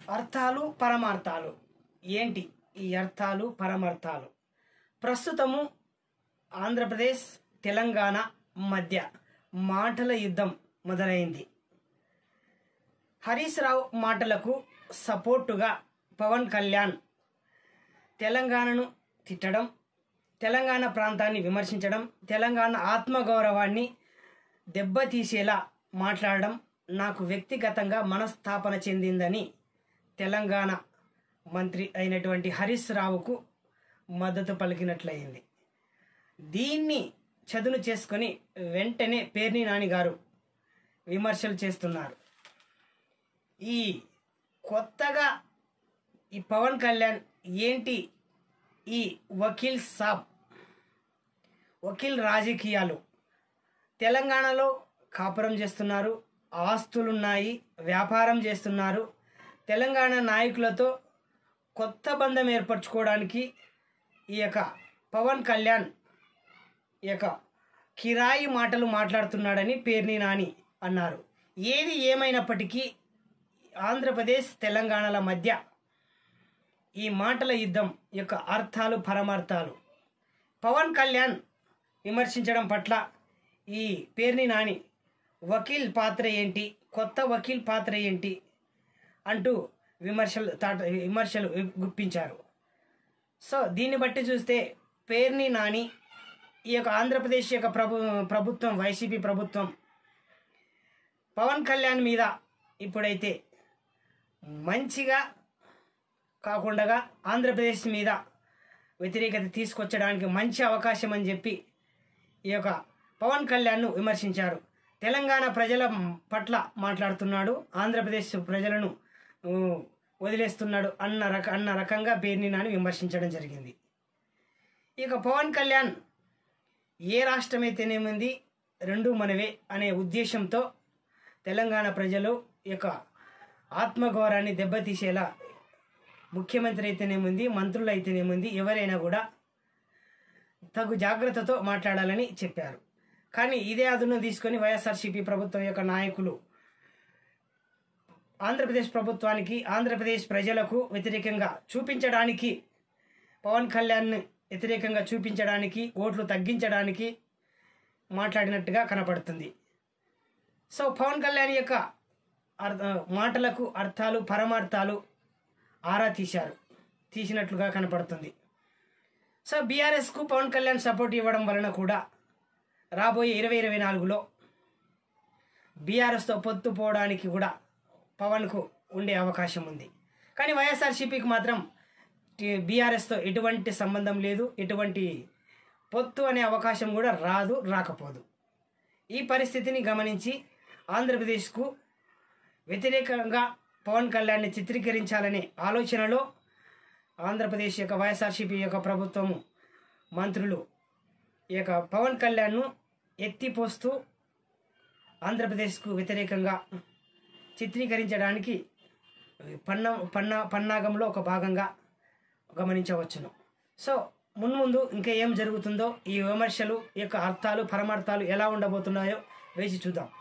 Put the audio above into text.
అర్థాలు పరమార్థాలు ఏంటి ఈ అర్థాలు పరమార్థాలు ప్రస్తుతము ఆంధ్రప్రదేశ్ తెలంగాణ మధ్య మాటల యుద్ధం మొదలైంది హరీష్ రావు మాటలకు సపోర్టుగా పవన్ కళ్యాణ్ తెలంగాణను తిట్టడం తెలంగాణ ప్రాంతాన్ని విమర్శించడం తెలంగాణ ఆత్మగౌరవాన్ని దెబ్బతీసేలా మాట్లాడడం నాకు వ్యక్తిగతంగా మనస్థాపన చెందిందని తెలంగాణ మంత్రి అయినటువంటి హరీష్ రావుకు మద్దతు పలికినట్లయింది దీన్ని చదును చేసుకొని వెంటనే పేర్ని నాని గారు విమర్శలు చేస్తున్నారు ఈ కొత్తగా ఈ పవన్ కళ్యాణ్ ఏంటి ఈ వకీల్ సాబ్ వకీల్ రాజకీయాలు తెలంగాణలో కాపురం చేస్తున్నారు ఆస్తులున్నాయి వ్యాపారం చేస్తున్నారు తెలంగాణ నాయకులతో కొత్త బంధం ఏర్పరచుకోవడానికి ఈ యొక్క పవన్ కళ్యాణ్ ఈ యొక్క కిరాయి మాటలు మాట్లాడుతున్నాడని పేర్ని నాని అన్నారు ఏది ఏమైనప్పటికీ ఆంధ్రప్రదేశ్ తెలంగాణల మధ్య ఈ మాటల యుద్ధం యొక్క అర్థాలు పరమార్థాలు పవన్ కళ్యాణ్ విమర్శించడం పట్ల ఈ పేర్ని నాని వకీల్ పాత్ర ఏంటి కొత్త వకీల్ పాత్ర ఏంటి అంటూ విమర్శలు తాట విమర్శలు గుప్పించారు సో దీన్ని బట్టి చూస్తే పేర్ని నాని ఈ యొక్క ఆంధ్రప్రదేశ్ యొక్క ప్రభు ప్రభుత్వం వైసీపీ ప్రభుత్వం పవన్ కళ్యాణ్ మీద ఇప్పుడైతే మంచిగా కాకుండా ఆంధ్రప్రదేశ్ మీద వ్యతిరేకత తీసుకొచ్చడానికి మంచి అవకాశం అని చెప్పి ఈ యొక్క పవన్ కళ్యాణ్ను విమర్శించారు తెలంగాణ ప్రజల పట్ల మాట్లాడుతున్నాడు ఆంధ్రప్రదేశ్ ప్రజలను ఊ, వదిలేస్తున్నాడు అన్న రక అన్న రకంగా పేర్ని నాని విమర్శించడం జరిగింది ఇక పవన్ కళ్యాణ్ ఏ రాష్ట్రమైతేనేముంది రెండు మనవే అనే ఉద్దేశంతో తెలంగాణ ప్రజలు ఈ యొక్క ఆత్మగౌరవాన్ని దెబ్బతీసేలా ముఖ్యమంత్రి అయితేనేముంది మంత్రులు అయితేనేముంది ఎవరైనా కూడా తగు జాగ్రత్తతో మాట్లాడాలని చెప్పారు కానీ ఇదే అదును తీసుకొని వైఎస్ఆర్సీపీ ప్రభుత్వం యొక్క నాయకులు ఆంధ్రప్రదేశ్ ప్రభుత్వానికి ఆంధ్రప్రదేశ్ ప్రజలకు వ్యతిరేకంగా చూపించడానికి పవన్ కళ్యాణ్ వ్యతిరేకంగా చూపించడానికి ఓట్లు తగ్గించడానికి మాట్లాడినట్టుగా కనపడుతుంది సో పవన్ కళ్యాణ్ యొక్క అర్థ మాటలకు అర్థాలు పరమార్థాలు ఆరా తీశారు తీసినట్లుగా కనపడుతుంది సో బీఆర్ఎస్కు పవన్ కళ్యాణ్ సపోర్ట్ ఇవ్వడం వలన కూడా రాబోయే ఇరవై ఇరవై నాలుగులో బీఆర్ఎస్తో పొత్తు పోవడానికి కూడా పవన్కు ఉండే అవకాశం ఉంది కానీ వైఎస్ఆర్సీపీకి మాత్రం టి- బీఆర్ఎస్తో ఎటువంటి సంబంధం లేదు ఎటువంటి పొత్తు అనే అవకాశం కూడా రాదు రాకపోదు ఈ పరిస్థితిని గమనించి ఆంధ్రప్రదేశ్కు వ్యతిరేకంగా పవన్ కళ్యాణ్ని చిత్రీకరించాలనే ఆలోచనలో ఆంధ్రప్రదేశ్ యొక్క వైఎస్ఆర్సీపీ యొక్క ప్రభుత్వము మంత్రులు ఈ యొక్క పవన్ కళ్యాణ్ను ఎత్తిపోస్తూ ఆంధ్రప్రదేశ్కు వ్యతిరేకంగా చిత్రీకరించడానికి పన్న పన్న పన్నాగంలో ఒక భాగంగా గమనించవచ్చును సో మున్ముందు ఇంకా ఏం జరుగుతుందో ఈ విమర్శలు ఈ యొక్క అర్థాలు పరమార్థాలు ఎలా ఉండబోతున్నాయో వేచి చూద్దాం